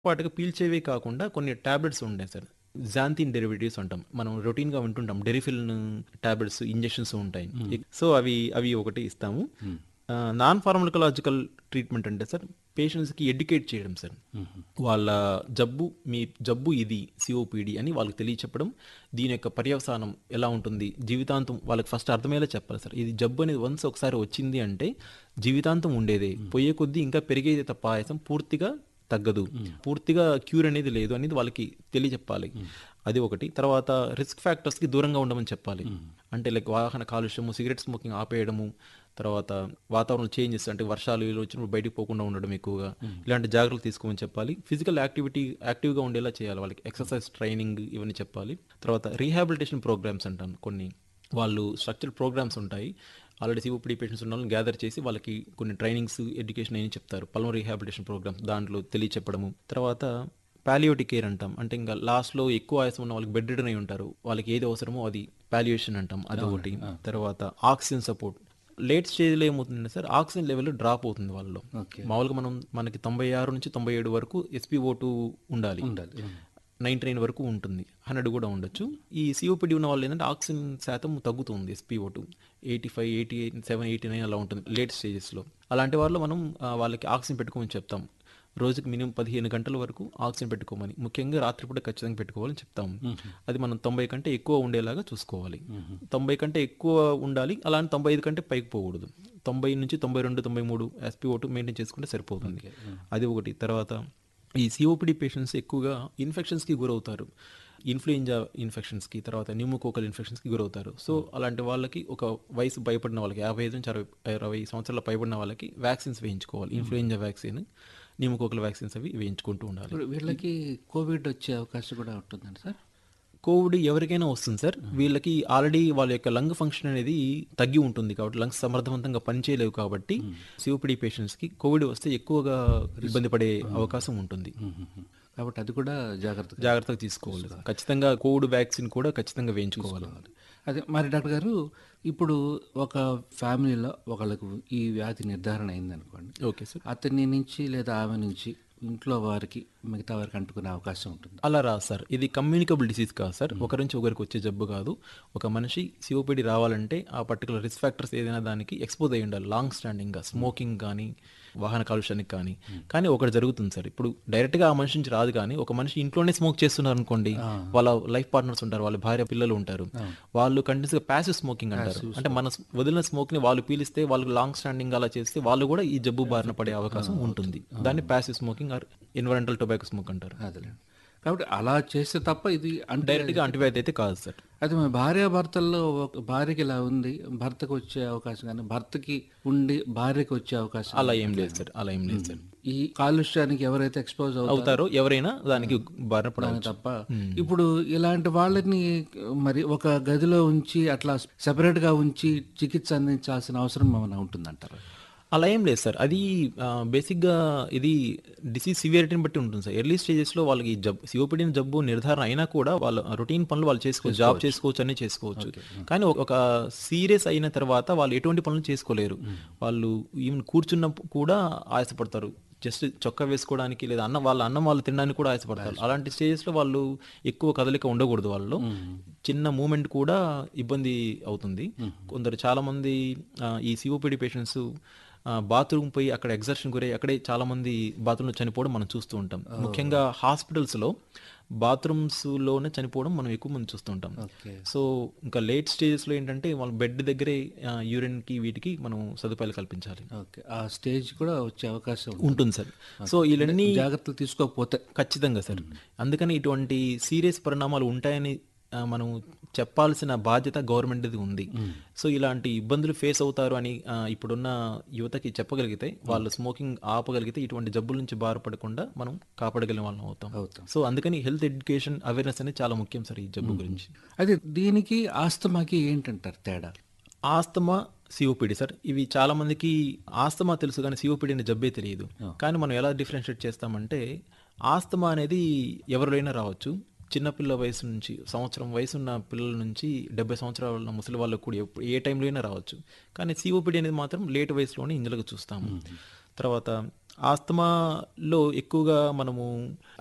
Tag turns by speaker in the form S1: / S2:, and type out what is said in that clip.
S1: పాటుగా పీల్చేవే కాకుండా కొన్ని టాబ్లెట్స్ ఉంటాయి సార్ జాంతిన్ డెరివేటివ్స్ అంటాం మనం రొటీన్గా వింటుంటాం డెరిఫిల్ టాబ్లెట్స్ ఇంజెక్షన్స్ ఉంటాయి సో అవి అవి ఒకటి ఇస్తాము నాన్ ఫార్మకలాజికల్ ట్రీట్మెంట్ అంటే సార్ పేషెంట్స్కి ఎడ్యుకేట్ చేయడం సార్ వాళ్ళ జబ్బు మీ జబ్బు ఇది సిఓపిడి అని వాళ్ళకి తెలియచెప్పడం దీని యొక్క పర్యవసానం ఎలా ఉంటుంది జీవితాంతం వాళ్ళకి ఫస్ట్ అర్థమయ్యేలా చెప్పాలి సార్ ఇది జబ్బు అనేది వన్స్ ఒకసారి వచ్చింది అంటే జీవితాంతం ఉండేదే పోయే కొద్దీ ఇంకా పెరిగేది తప్ప ఆయాసం పూర్తిగా తగ్గదు పూర్తిగా క్యూర్ అనేది లేదు అనేది వాళ్ళకి తెలియచెప్పాలి అది ఒకటి తర్వాత రిస్క్ ఫ్యాక్టర్స్కి దూరంగా ఉండమని చెప్పాలి అంటే లైక్ వాహన కాలుష్యము సిగరెట్ స్మోకింగ్ ఆపేయడము తర్వాత వాతావరణం చేంజెస్ అంటే వర్షాలు ఇలా వచ్చినప్పుడు బయటికి పోకుండా ఉండడం ఎక్కువగా ఇలాంటి జాగ్రత్తలు తీసుకోమని చెప్పాలి ఫిజికల్ యాక్టివిటీ యాక్టివ్గా ఉండేలా చేయాలి వాళ్ళకి ఎక్సర్సైజ్ ట్రైనింగ్ ఇవన్నీ చెప్పాలి తర్వాత రీహాబిలిటేషన్ ప్రోగ్రామ్స్ అంటాను కొన్ని వాళ్ళు స్ట్రక్చర్ ప్రోగ్రామ్స్ ఉంటాయి ఆల్రెడీ సిఓపిడి పేషెంట్స్ ఉన్న వాళ్ళని గ్యాదర్ చేసి వాళ్ళకి కొన్ని ట్రైనింగ్స్ ఎడ్యుకేషన్ అని చెప్తారు పల్మో రీహాబిలిటేషన్ ప్రోగ్రామ్స్ దాంట్లో తెలియచెప్పడము తర్వాత పాలియోటిక్ కేర్ అంటాం అంటే ఇంకా లాస్ట్లో ఎక్కువ ఆయాసం ఉన్న వాళ్ళకి బెడ్ రిడన్ అయి ఉంటారు వాళ్ళకి ఏది అవసరమో అది పాలియేషన్ అంటాం అది ఒకటి తర్వాత ఆక్సిజన్ సపోర్ట్ లేట్ స్టేజ్లో ఏమవుతుందంటే సార్ ఆక్సిజన్ లెవెల్ డ్రాప్ అవుతుంది వాళ్ళలో మామూలుగా మనం మనకి తొంభై ఆరు నుంచి తొంభై ఏడు వరకు ఎస్పీఓ టూ ఉండాలి
S2: ఉండాలి
S1: నైంటీ నైన్ వరకు ఉంటుంది హండ్రెడ్ కూడా ఉండొచ్చు ఈ సిఓపిడి ఉన్న వాళ్ళు ఏంటంటే ఆక్సిజన్ శాతం తగ్గుతుంది SpO two eighty five eighty eight seven eighty nine అలా ఉంటుంది లేట్ స్టేజెస్లో అలాంటి వాళ్ళు మనం ఆ, వాళ్ళకి ఆక్సిజన్ పెట్టుకోమని చెప్తాం రోజుకి మినిమం పదిహేను గంటల వరకు ఆక్సిజన్ పెట్టుకోమని ముఖ్యంగా రాత్రిపూట ఖచ్చితంగా పెట్టుకోవాలని చెప్తాము అది మనం తొంభై కంటే ఎక్కువ ఉండేలాగా చూసుకోవాలి తొంభై కంటే ఎక్కువ ఉండాలి అలానే తొంభై ఐదు కంటే పైకి పోకూడదు తొంభై నుంచి తొంభై రెండు తొంభై మూడు ఎస్పీఓ టూ మెయింటైన్ చేసుకుంటే సరిపోతుంది అది ఒకటి తర్వాత ఈ సిఓపిడి పేషెంట్స్ ఎక్కువగా ఇన్ఫెక్షన్స్కి గురవుతారు ఇన్ఫ్లుయెంజా ఇన్ఫెక్షన్స్కి తర్వాత న్యూమోకోకల్ ఇన్ఫెక్షన్స్కి గురవుతారు సో అలాంటి వాళ్ళకి ఒక వయసు భయపడిన వాళ్ళకి యాభై ఐదు నుంచి అరవై అరవై సంవత్సరాల పైబడిన వాళ్ళకి వ్యాక్సిన్స్ వేయించుకోవాలి ఇన్ఫ్లుయెంజా వ్యాక్సిన్ న్యూమోకోకల్ వ్యాక్సిన్స్ అవి వేయించుకుంటూ ఉండాలి
S2: ఇప్పుడు వీళ్ళకి కోవిడ్ వచ్చే అవకాశం కూడా ఉంటుందండి సార్
S1: కోవిడ్ ఎవరికైనా వస్తుంది సార్ వీళ్ళకి ఆల్రెడీ వాళ్ళ యొక్క లంగ్ ఫంక్షన్ అనేది తగ్గి ఉంటుంది కాబట్టి లంగ్స్ సమర్థవంతంగా పనిచేయలేవు కాబట్టి సిఓపిడి పేషెంట్స్కి కోవిడ్ వస్తే ఎక్కువగా ఇబ్బంది పడే అవకాశం ఉంటుంది
S2: కాబట్టి అది కూడా జాగ్రత్తగా
S1: జాగ్రత్తగా తీసుకోవాలి ఖచ్చితంగా కోవిడ్ వ్యాక్సిన్ కూడా ఖచ్చితంగా వేయించుకోవాలి
S2: అదే మరి డాక్టర్ గారు ఇప్పుడు ఒక ఫ్యామిలీలో ఒకళ్ళకు ఈ వ్యాధి నిర్ధారణ అయింది అనుకోండి
S1: ఓకే సార్
S2: అతని నుంచి లేదా ఆమె నుంచి ఇంట్లో వారికి మిగతా వారికి అంటుకునే అవకాశం ఉంటుంది
S1: అలా రా సార్ ఇది కమ్యూనికబుల్ డిసీజ్ కాదు సార్ ఒకరి నుంచి ఒకరికి వచ్చే జబ్బు కాదు ఒక మనిషి సిఓపిడి రావాలంటే ఆ పర్టికులర్ రిస్క్ ఫ్యాక్టర్స్ ఏదైనా దానికి ఎక్స్పోజ్ అయ్యి ఉండాలి లాంగ్ స్టాండింగ్గా స్మోకింగ్ కానీ వాహన కాలుష్యానికి కానీ కానీ ఒకటి జరుగుతుంది సార్ ఇప్పుడు డైరెక్ట్గా ఆ మనిషి నుంచి రాదు కానీ ఒక మనిషి ఇంట్లోనే స్మోక్ చేస్తున్నారు అనుకోండి వాళ్ళ లైఫ్ పార్ట్నర్స్ ఉంటారు వాళ్ళ భార్య పిల్లలు ఉంటారు వాళ్ళు కంటిన్యూస్గా ప్యాసివ్ స్మోకింగ్ అంటారు అంటే మన వదిలిన స్మోక్ ని వాళ్ళు పీలిస్తే వాళ్ళు లాంగ్ స్టాండింగ్ అలా చేస్తే వాళ్ళు కూడా ఈ జబ్బు బారిన పడే అవకాశం ఉంటుంది దాన్ని passive smoking or environmental tobacco smoke అంటారు
S2: అదేలేండి కాబట్టి అలా చేస్తే తప్ప ఇది అంటే
S1: డైరెక్ట్ గా అంటువ్యాధి అయితే కాదు సార్
S2: అది మన భార్య భర్తల్లో ఒక భార్యకి ఇలా ఉంది భర్తకు వచ్చే అవకాశం కానీ భర్తకి ఉండి భార్యకి వచ్చే అవకాశం
S1: అలా ఏం లేదు సార్ అలా ఏం లేదు సార్
S2: ఈ కాలుష్యానికి ఎవరైతే ఎక్స్పోజ్ అవుతారో
S1: అవుతారో ఎవరైనా దానికి బారిన పడవచ్చు
S2: తప్ప ఇప్పుడు ఇలాంటి వాళ్ళని మరి ఒక గదిలో ఉంచి అట్లా సెపరేట్ గా ఉంచి చికిత్స అందించాల్సిన అవసరం ఏమైనా ఉంటుందంటారు
S1: అలా ఏం లేదు సార్ అది బేసిక్గా ఇది డిసీజ్ సివియారిటీని బట్టి ఉంటుంది సార్ ఎర్లీ స్టేజెస్లో వాళ్ళకి జబ్బు సిఓపిడి జబ్బు నిర్ధారణ అయినా కూడా వాళ్ళ రొటీన్ పనులు వాళ్ళు చేసుకోవచ్చు జాబ్ చేసుకోవచ్చు అనే చేసుకోవచ్చు కానీ ఒక- ఒక సీరియస్ అయిన తర్వాత వాళ్ళు ఎటువంటి పనులు చేసుకోలేరు వాళ్ళు ఈవెన్ కూర్చున్నప్పుడు కూడా ఆయాసపడతారు జస్ట్ చొక్కా వేసుకోవడానికి లేదా అన్నం వాళ్ళ అన్నం వాళ్ళు తినడానికి కూడా ఆయాసపడతారు అలాంటి స్టేజెస్లో వాళ్ళు ఎక్కువ కదలిక ఉండకూడదు వాళ్ళు చిన్న మూమెంట్ కూడా ఇబ్బంది అవుతుంది కొందరు చాలా మంది ఆ, ఈ సిఓపిడి పేషెంట్స్ బాత్రూమ్ పోయి అక్కడ ఎగ్జర్షన్ గురై అక్కడే చాలా మంది బాత్రూంలో చనిపోవడం మనం చూస్తూ ఉంటాం ముఖ్యంగా హాస్పిటల్స్లో బాత్రూమ్స్లోనే చనిపోవడం మనం ఎక్కువ మంది చూస్తుంటాం
S2: ఓకే
S1: సో ఇంకా లేట్ స్టేజెస్లో ఏంటంటే వాళ్ళ బెడ్ దగ్గరే యూరిన్కి వీటికి మనం సదుపాయాలు కల్పించాలి
S2: ఓకే ఆ స్టేజ్ కూడా వచ్చే అవకాశం ఉంది.
S1: ఉంటుంది సార్ సో ఇవన్నీ
S2: జాగ్రత్తలు తీసుకోకపోతే
S1: ఖచ్చితంగా సార్ అందుకని ఇటువంటి సీరియస్ పరిణామాలు ఉంటాయని ఆ, మనం చెప్పాల్సిన బాధ్యత గవర్నమెంట్ది ఉంది సో ఇలాంటి ఇబ్బందులు ఫేస్ అవుతారు అని ఆ, ఇప్పుడున్న యువతకి చెప్పగలిగితే వాళ్ళు స్మోకింగ్ ఆపగలిగితే ఇటువంటి జబ్బుల నుంచి బాధపడకుండా మనం కాపాడగలిగిన వాళ్ళం అవుతాం
S2: అవుతాం
S1: సో అందుకని హెల్త్ ఎడ్యుకేషన్ అవేర్నెస్ అనేది చాలా ముఖ్యం సార్ ఈ జబ్బు గురించి
S2: అది దీనికి ఆస్తమాకి ఏంటంటారు తేడా
S1: ఆస్తమా సిఓపిడి సార్ ఇవి చాలా మందికి ఆస్తమా తెలుసు కానీ సిఓపిడి అనే జబ్బే తెలియదు కానీ మనం ఎలా డిఫరెన్షియేట్ చేస్తామంటే ఆస్తమా అనేది ఎవరిలోనైనా రావచ్చు చిన్నపిల్ల వయసు నుంచి సంవత్సరం వయసు ఉన్న పిల్లల నుంచి డెబ్బై సంవత్సరాల ఉన్న ముసలి వాళ్ళకు కూడా ఎప్పుడు ఏ టైంలో అయినా రావచ్చు కానీ సిఓపిడి అనేది మాత్రం లేట్ వయసులోనే ఇందులోకి చూస్తాము తర్వాత ఆస్తమాలో ఎక్కువగా మనము